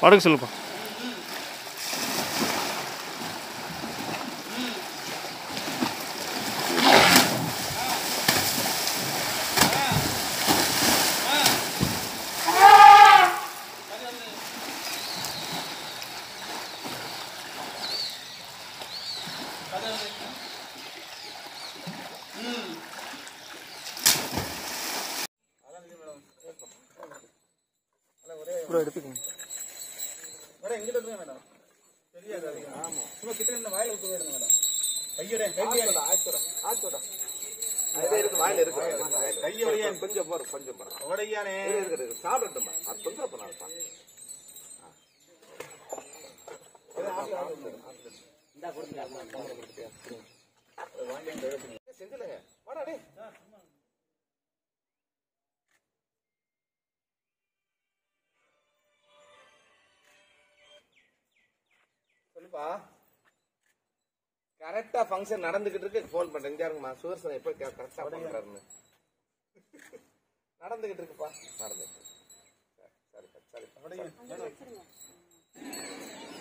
படுக்க சொல்லுப்பா ப்ரோ எடுத்துக்கோங்க மேடம் இங்கிட்ட இருங்க மேடம் தெரியாது ஆமா சும்மா கிட்ட இருந்து வாயில விட்டு போயிடுங்க மேடம் கையோட கையோட ஆச்சோடா அதே இருக்கு வாயில இருக்கு கையோடைய கொஞ்சம் போற கொஞ்சம் போற உடையானே இருக்குது சாப்பிடட்டுமா அது தொந்தரவு பண்ணாதுப்பா செஞ்சிலங்க வாடா டேய் சொல்லுப்பா கரெக்டா ஃபங்க்ஷன் நடந்துகிட்டு இருக்கு ஃபோன் பண்றேன் இங்க இருங்கம்மா சுதர்சன் எப்ப கரெக்டா பண்றாருன்னு நடந்துகிட்டு இருக்குப்பா நடந்துகிட்டு இருக்கு. சரி சரி சரி உடைய